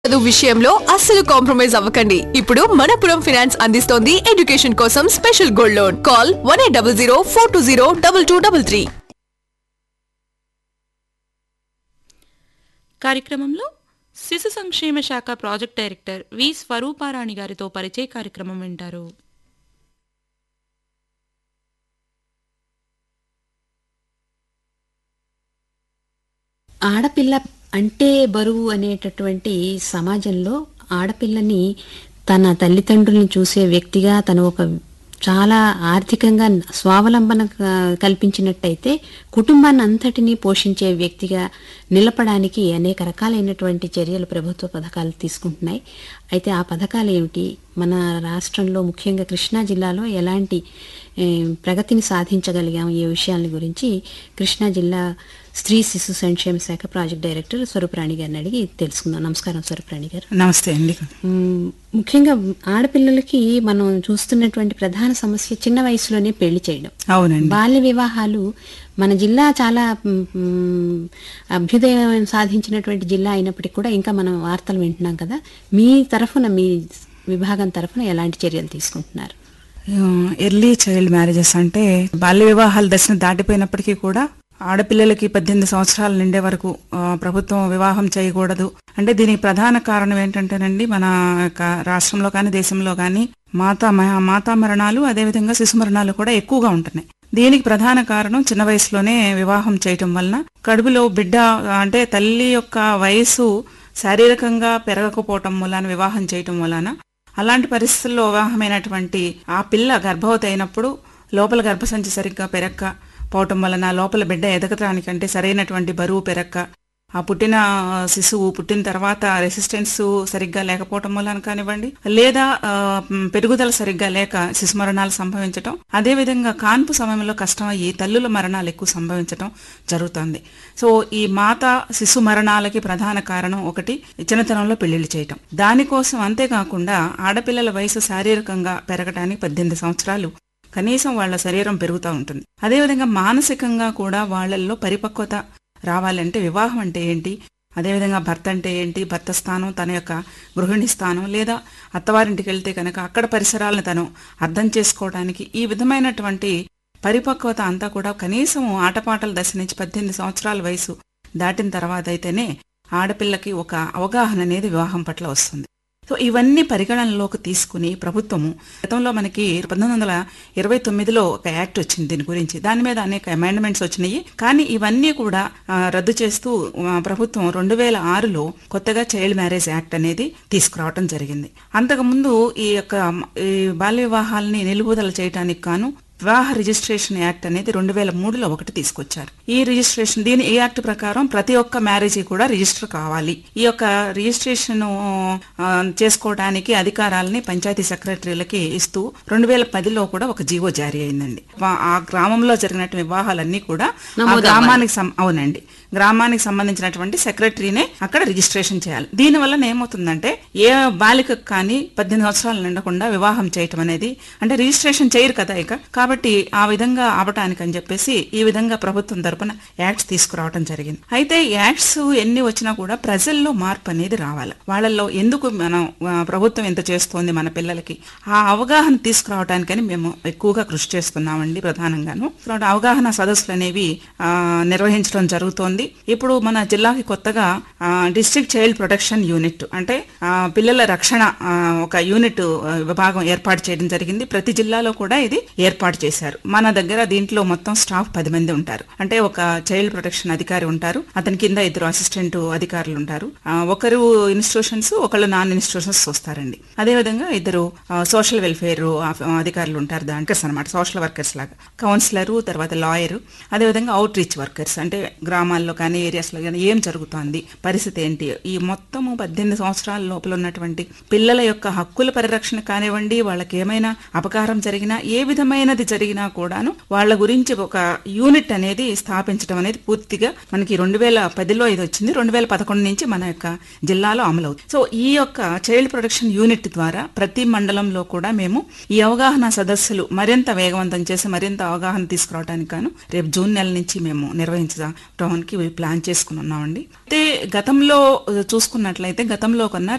చదువు విషయంలో అస్సలు కాంప్రమైజ్ అవ్వకండి ఇప్పుడు మనపురం ఫినాన్స్ అందిస్తోంది ఎడ్యుకేషన్ కోసం special gold loan call one eight double zero four two zero double two double three కార్యక్రమంలో శిశు సంక్షేమ శాఖ ప్రాజెక్ట్ డైరెక్టర్ వి స్వరూపారాణి గారితో పరిచయ కార్యక్రమం వింటారు ఆడపిల్ల అంటే బరువు అనేటటువంటి సమాజంలో ఆడపిల్లని తన తల్లిదండ్రులను చూసే వ్యక్తిగా తను ఒక చాలా ఆర్థికంగా స్వావలంబన క- కల్పించినట్టయితే కుటుంబాన్ని అంతటినీ పోషించే వ్యక్తిగా నిలపడానికి అనేక రకాలైనటువంటి చర్యలు ప్రభుత్వ పథకాలు తీసుకుంటున్నాయి అయితే ఆ పథకాలు ఏమిటి మన రాష్ట్రంలో ముఖ్యంగా కృష్ణా జిల్లాలో ఎలాంటి ఏ, ప్రగతిని సాధించగలిగాం ఈ విషయాల గురించి కృష్ణా జిల్లా స్త్రీ శిశు సంక్షేమ శాఖ ప్రాజెక్ట్ డైరెక్టర్ స్వరూపరాణి గారిని అడిగి తెలుసుకుందాం నమస్కారం స్వరూపరాణి గారు నమస్తే అండి మ్మ్, ముఖ్యంగా ఆడపిల్లలకి మనం చూస్తున్నటువంటి ప్రధాన సమస్య చిన్న వయసులోనే పెళ్లి చేయడం అవునండి బాల్య వివాహాలు మన జిల్లా చాలా మ్, మ్, అభ్యుదయం సాధించినటువంటి జిల్లా అయినప్పటికీ కూడా ఇంకా మనం వార్తలు వింటున్నాం కదా మీ తరఫున మీ విభాగం తరఫున ఎలాంటి చర్యలు తీసుకుంటున్నారు ఎర్లీ చైల్డ్ మ్యారేజెస్ అంటే బాల్య వివాహాల దశను దాటిపోయినప్పటికీ కూడా ఆడపిల్లలకి పద్దెనిమిది సంవత్సరాలు నిండే వరకు ఆ, ప్రభుత్వం వివాహం చేయకూడదు అంటే దీనికి ప్రధాన కారణం ఏంటంటేనండి మన యొక్క రాష్ట్రంలో కానీ దేశంలో కానీ మాతా మ- మాతా మరణాలు అదేవిధంగా శిశు మరణాలు కూడా ఎక్కువగా ఉంటున్నాయి దీనికి ప్రధాన కారణం చిన్న వయసులోనే వివాహం చేయటం వలన కడుపులో బిడ్డ అంటే తల్లి యొక్క వయసు శారీరకంగా పెరగకపోవటం వలన వివాహం చేయటం వలన అలాంటి పరిస్థితుల్లో వివాహమైనటువంటి ఆ పిల్ల గర్భవతి అయినప్పుడు లోపల గర్భసంచి సరిగ్గా పెరక్క పోవటం వలన లోపల బిడ్డ ఎదగటానికంటే సరైనటువంటి బరువు పెరక్క ఆ పుట్టిన శిశువు పుట్టిన తర్వాత రెసిస్టెన్స్ సరిగ్గా లేకపోవటం వలన కానివ్వండి లేదా ఆ, మ్, పెరుగుదల సరిగ్గా లేక శిశు మరణాలు సంభవించటం అదేవిధంగా కాన్పు సమయంలో కష్టమయ్యి తల్లుల మరణాలు ఎక్కువ సంభవించటం జరుగుతుంది సో ఈ మాత శిశు మరణాలకి ప్రధాన కారణం ఒకటి చిన్నతనంలో పెళ్లిళ్ళు చేయటం దానికోసం అంతేకాకుండా ఆడపిల్లల వయసు శారీరకంగా పెరగడానికి పద్దెనిమిది సంవత్సరాలు కనీసం వాళ్ళ శరీరం పెరుగుతూ ఉంటుంది అదేవిధంగా మానసికంగా కూడా వాళ్ళల్లో పరిపక్వత రావాలంటే వివాహం అంటే ఏంటి అదేవిధంగా భర్త అంటే ఏంటి భర్త స్థానం తన యొక్క గృహిణి స్థానం లేదా అత్తవారింటికి వెళ్తే కనుక అక్కడ పరిసరాలను తను అర్థం చేసుకోవడానికి ఈ విధమైనటువంటి పరిపక్వత అంతా కూడా కనీసం ఆటపాటల దశ నుంచి పద్దెనిమిది సంవత్సరాల వయసు దాటిన తర్వాత అయితేనే ఆడపిల్లకి ఒక అవగాహన అనేది వివాహం పట్ల వస్తుంది సో ఇవన్నీ పరిగణనలోకి తీసుకుని ప్రభుత్వము గతంలో మనకి పంతొమ్మిది వందల ఇరవై తొమ్మిదిలో ఒక యాక్ట్ వచ్చింది దీని గురించి దాని మీద అనేక అమెండ్మెంట్స్ వచ్చినాయి కానీ ఇవన్నీ కూడా ఆ, రద్దు చేస్తూ ఆ, ప్రభుత్వం రెండు వేల ఆరులో కొత్తగా చైల్డ్ మ్యారేజ్ యాక్ట్ అనేది తీసుకురావటం జరిగింది అంతకుముందు ఈ యొక్క ఈ బాల్య వివాహాలని నిలుపుదల చేయడానికి గాను వివాహ రిజిస్ట్రేషన్ యాక్ట్ అనేది రెండు వేల మూడులో ఒకటి తీసుకొచ్చారు ఈ రిజిస్ట్రేషన్ దీని ఈ యాక్ట్ ప్రకారం ప్రతి ఒక్క మ్యారేజీ కూడా రిజిస్టర్ కావాలి ఈ యొక్క రిజిస్ట్రేషన్ ఆ, చేసుకోవడానికి అధికారాలని పంచాయతీ సెక్రటరీలకి ఇస్తూ రెండు వేల పదిలో కూడా ఒక జీవో జారీ అయిందండి వా- ఆ గ్రామంలో జరిగినటువంటి వివాహాలన్నీ కూడా ఆ గ్రామానికి సం- అవునండి గ్రామానికి సంబంధించినటువంటి సెక్రటరీనే అక్కడ రిజిస్ట్రేషన్ చేయాలి దీని వలన ఏమవుతుందంటే ఏ బాలికకు కానీ పద్దెనిమిది సంవత్సరాలు నిండకుండా వివాహం చేయటం అనేది అంటే రిజిస్ట్రేషన్ చేయరు కదా ఇక కాబట్టి ఆ విధంగా ఆపటానికి అని చెప్పేసి ఈ విధంగా ప్రభుత్వం తరపున యాక్ట్స్ తీసుకురావడం జరిగింది అయితే ఈ యాక్ట్స్ ఎన్ని వచ్చినా కూడా ప్రజల్లో మార్పు అనేది రావాలి వాళ్ళల్లో ఎందుకు మనం ఆ, ప్రభుత్వం ఎంత చేస్తోంది మన పిల్లలకి ఆ అవగాహన తీసుకురావడానికని మేము ఎక్కువగా కృషి చేస్తున్నామండి ప్రధానంగాను కాబట్టి అవగాహన సదస్సులు అనేవి ఆ, నిర్వహించడం జరుగుతోంది ఇప్పుడు మన జిల్లాకి కొత్తగా డిస్ట్రిక్ట్ చైల్డ్ ప్రొటెక్షన్ యూనిట్ అంటే ఆ, పిల్లల రక్షణ ఆ, ఒక యూనిట్ ఆ, విభాగం ఏర్పాటు చేయడం జరిగింది ప్రతి జిల్లాలో కూడా ఇది ఏర్పాటు చేశారు మన దగ్గర దీంట్లో మొత్తం స్టాఫ్ పది మంది ఉంటారు అంటే ఒక చైల్డ్ ప్రొటెక్షన్ అధికారి ఉంటారు అతని కింద ఇద్దరు అసిస్టెంట్ అధికారులు ఉంటారు ఆ, ఒకరు ఇన్స్టిట్యూషన్స్ ఒకళ్ళు నాన్ ఇన్స్టిట్యూషన్స్ వస్తారండి అదేవిధంగా ఇద్దరు సోషల్ వెల్ఫేర్ అధికారులు ఉంటారు దాంట్లో అనమాట సోషల్ వర్కర్స్ లాగా కౌన్సిలరు తర్వాత లాయరు అదేవిధంగా అవుట్ రీచ్ వర్కర్స్ అంటే గ్రామాల్లో కానీ ఏరియాస్లో కానీ ఏం జరుగుతోంది పరిస్థితి ఏంటి ఈ మొత్తము పద్దెనిమిది సంవత్సరాల లోపల ఉన్నటువంటి పిల్లల యొక్క హక్కుల పరిరక్షణ కానివ్వండి వాళ్ళకి ఏమైనా అపకారం జరిగినా ఏ విధమైనది జరిగినా కూడాను వాళ్ళ గురించి ఒక యూనిట్ అనేది స్థాపించడం అనేది పూర్తిగా మనకి రెండు వేల పదిలో ఇది వచ్చింది రెండు వేల పదకొండు నుంచి మన యొక్క జిల్లాలో అమలవుతుంది సో ఈ యొక్క చైల్డ్ ప్రొటెక్షన్ యూనిట్ ద్వారా ప్రతి మండలంలో కూడా మేము ఈ అవగాహన సదస్సులు మరింత వేగవంతం చేసి మరింత అవగాహన తీసుకురావడానికి గాను రేపు జూన్ నెల నుంచి మేము నిర్వహించడానికి ప్లాన్ చేసుకుని ఉన్నామండి అయితే గతంలో చూసుకున్నట్లయితే గతంలో కన్నా